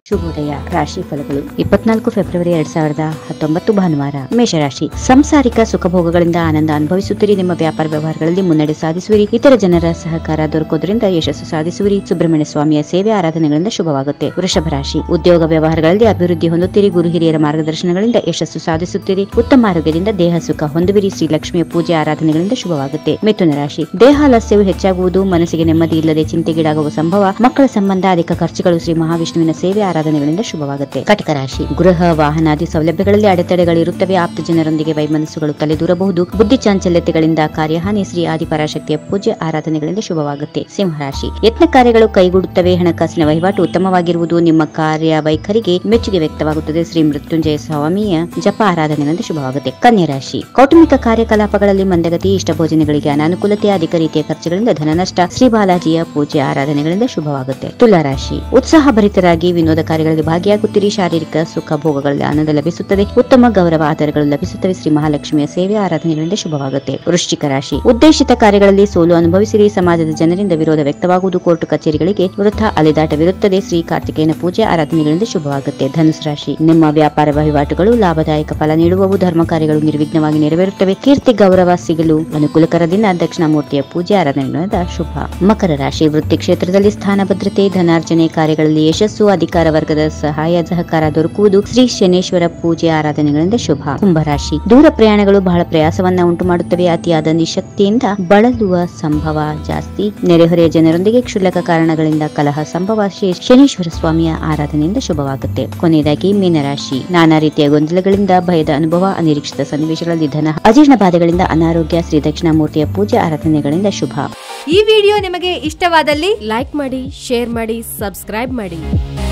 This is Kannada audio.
ಶುಭೋದಯ ರಾಶಿ ಫಲಗಳು ಇಪ್ಪತ್ನಾಲ್ಕು ಫೆಬ್ರವರಿ ಎರಡ್ ಸಾವಿರದ ಹತ್ತೊಂಬತ್ತು ಭಾನುವಾರ ಮೇಷರಾಶಿ ಸಂಸಾರಿಕ ಸುಖಭೋಗಗಳಿಂದ ಆನಂದ ಅನುಭವಿಸುತ್ತೀರಿ ನಿಮ್ಮ ವ್ಯಾಪಾರ ವ್ಯವಹಾರಗಳಲ್ಲಿ ಮುನ್ನಡೆ ಸಾಧಿಸುವಿರಿ ಇತರ ಜನರ ಸಹಕಾರ ದೊರಕೋದ್ರಿಂದ ಯಶಸ್ಸು ಸಾಧಿಸುವಿರಿ ಸುಬ್ರಹ್ಮಣ್ಯ ಸ್ವಾಮಿಯ ಸೇವೆ ಆರಾಧನೆಗಳಿಂದ ಶುಭವಾಗುತ್ತೆ ವೃಷಭ ರಾಶಿ ಉದ್ಯೋಗ ವ್ಯವಹಾರಗಳಲ್ಲಿ ಅಭಿವೃದ್ಧಿ ಹೊಂದುತ್ತೀರಿ ಗುರು ಹಿರಿಯರ ಮಾರ್ಗದರ್ಶನಗಳಿಂದ ಯಶಸ್ಸು ಸಾಧಿಸುತ್ತೀರಿ ಉತ್ತಮ ಆರೋಗ್ಯದಿಂದ ದೇಹ ಸುಖ ಹೊಂದುವಿರಿ ಶ್ರೀ ಲಕ್ಷ್ಮಿಯ ಪೂಜೆ ಆರಾಧನೆಗಳಿಂದ ಶುಭವಾಗುತ್ತೆ ಮಿಥುನ ರಾಶಿ ದೇಹಾಲಸ್ಯವು ಹೆಚ್ಚಾಗುವುದು ಮನಸ್ಸಿಗೆ ನೆಮ್ಮದಿ ಇಲ್ಲದೆ ಚಿಂತೆಗೀಡಾಗುವ ಸಂಭವ ಮಕ್ಕಳ ಸಂಬಂಧ ಅಧಿಕ ಖರ್ಚುಗಳು ಶ್ರೀ ಮಹಾವಿಷ್ಣುವಿನ ಸೇವೆ ಆರಾಧನೆಗಳಿಂದ ಶುಭವಾಗುತ್ತೆ ಕಟಕ ರಾಶಿ ಗೃಹ ವಾಹನಾದಿ ಸೌಲಭ್ಯಗಳಲ್ಲಿ ಅಡೆತಡೆಗಳಿರುತ್ತವೆ ಆಪ್ತ ಜನರೊಂದಿಗೆ ವೈಮನಸ್ಸುಗಳು ತಲೆದೂರಬಹುದು ಬುದ್ಧಿ ಚಾಂಚಲ್ಯತೆಗಳಿಂದ ಕಾರ್ಯಹಾನಿ ಶ್ರೀ ಆದಿಪರಾಶಕ್ತಿಯ ಪೂಜೆ ಆರಾಧನೆಗಳಿಂದ ಶುಭವಾಗುತ್ತೆ ಸಿಂಹರಾಶಿ ಯತ್ನ ಕಾರ್ಯಗಳು ಕೈಗೂಡುತ್ತವೆ ಹಣಕಾಸಿನ ವಹಿವಾಟು ಉತ್ತಮವಾಗಿರುವುದು ನಿಮ್ಮ ಕಾರ್ಯ ವೈಖರಿಗೆ ಮೆಚ್ಚುಗೆ ವ್ಯಕ್ತವಾಗುತ್ತದೆ ಶ್ರೀ ಮೃತ್ಯುಂಜಯ ಸ್ವಾಮಿಯ ಜಪ ಆರಾಧನೆಗಳಿಂದ ಶುಭವಾಗುತ್ತೆ ಕನ್ಯಾ ರಾಶಿ ಕೌಟುಂಬಿಕ ಕಾರ್ಯಕಲಾಪಗಳಲ್ಲಿ ಮಂದಗತಿ ಇಷ್ಟ ಭೋಜನಗಳಿಗೆ ಅನಾನುಕೂಲತೆ ಅಧಿಕ ರೀತಿಯ ಖರ್ಚುಗಳಿಂದ ಧನನಷ್ಟ ಶ್ರೀ ಬಾಲಾಜಿಯ ಪೂಜೆ ಆರಾಧನೆಗಳಿಂದ ಶುಭವಾಗುತ್ತೆ ತುಲಾ ರಾಶಿ ಉತ್ಸಾಹ ಭರಿತರಾಗಿ ವಿನೋದ ಕಾರ್ಯಗಳಲ್ಲಿ ಭಾಗಿಯಾಗುತ್ತೀರಿ ಶಾರೀರಿಕ ಸುಖ ಭೋಗಗಳಲ್ಲಿ ಆನಂದ ಲಭಿಸುತ್ತದೆ ಉತ್ತಮ ಗೌರವ ಆಧಾರಗಳು ಲಭಿಸುತ್ತವೆ ಶ್ರೀ ಮಹಾಲಕ್ಷ್ಮಿಯ ಸೇವೆ ಆರಾಧನೆಗಳಿಂದ ಶುಭವಾಗುತ್ತೆ ವೃಶ್ಚಿಕ ರಾಶಿ ಉದ್ದೇಶಿತ ಕಾರ್ಯಗಳಲ್ಲಿ ಸೋಲು ಅನುಭವಿಸಿರಿ ಸಮಾಜದ ಜನರಿಂದ ವಿರೋಧ ವ್ಯಕ್ತವಾಗುವುದು ಕೋರ್ಟು ಕಚೇರಿಗಳಿಗೆ ವೃಥ ಅಲೆದಾಟವಿರುತ್ತದೆ ಶ್ರೀ ಕಾರ್ತಿಕೇಯನ ಪೂಜೆ ಆರಾಧನೆಗಳಿಂದ ಶುಭವಾಗುತ್ತೆ ಧನುಸ್ ರಾಶಿ ನಿಮ್ಮ ವ್ಯಾಪಾರ ವಹಿವಾಟುಗಳು ಲಾಭದಾಯಕ ಫಲ ನೀಡುವವು ಧರ್ಮ ಕಾರ್ಯಗಳು ನಿರ್ವಿಘ್ನವಾಗಿ ನೆರವೇರುತ್ತವೆ ಕೀರ್ತಿ ಗೌರವ ಸಿಗಲು ಅನುಕೂಲಕರ ದಿನ ದಕ್ಷಿಣಾಮೂರ್ತಿಯ ಪೂಜೆ ಆರಾಧನೆಗಳಿಂದ ಶುಭ ಮಕರ ರಾಶಿ ವೃತ್ತಿ ಕ್ಷೇತ್ರದಲ್ಲಿ ಸ್ಥಾನ ಭದ್ರತೆ ಧನಾರ್ಜನೆ ಕಾರ್ಯಗಳಲ್ಲಿ ಯಶಸ್ಸು ಅಧಿಕಾರ ವರ್ಗದ ಸಹಾಯ ಸಹಕಾರ ದೊರಕುವುದು ಶ್ರೀ ಶನೇಶ್ವರ ಪೂಜೆ ಆರಾಧನೆಗಳಿಂದ ಶುಭ ಕುಂಭರಾಶಿ ದೂರ ಪ್ರಯಾಣಗಳು ಬಹಳ ಪ್ರಯಾಸವನ್ನ ಉಂಟು ಮಾಡುತ್ತವೆ ಅತಿಯಾದ ನಿಶಕ್ತಿಯಿಂದ ಬಳಲುವ ಸಂಭವ ಜಾಸ್ತಿ ನೆರೆಹೊರೆಯ ಜನರೊಂದಿಗೆ ಕ್ಷುಲ್ಲಕ ಕಾರಣಗಳಿಂದ ಕಲಹ ಸಂಭವ ಶ್ರೀ ಶನೇಶ್ವರ ಸ್ವಾಮಿಯ ಆರಾಧನೆಯಿಂದ ಶುಭವಾಗುತ್ತೆ ಕೊನೆಯದಾಗಿ ಮೀನರಾಶಿ ನಾನಾ ರೀತಿಯ ಗೊಂದಲಗಳಿಂದ ಭಯದ ಅನುಭವ ಅನಿರೀಕ್ಷಿತ ಸನ್ನಿವೇಶಗಳಲ್ಲಿ ಧನ ಅಜೀರ್ಣ ಬಾಧೆಗಳಿಂದ ಅನಾರೋಗ್ಯ ಶ್ರೀ ದಕ್ಷಿಣಾಮೂರ್ತಿಯ ಪೂಜೆ ಆರಾಧನೆಗಳಿಂದ ಶುಭ ಈ ವಿಡಿಯೋ ನಿಮಗೆ ಇಷ್ಟವಾದಲ್ಲಿ ಲೈಕ್ ಮಾಡಿ ಶೇರ್ ಮಾಡಿ ಸಬ್ಸ್ಕ್ರೈಬ್ ಮಾಡಿ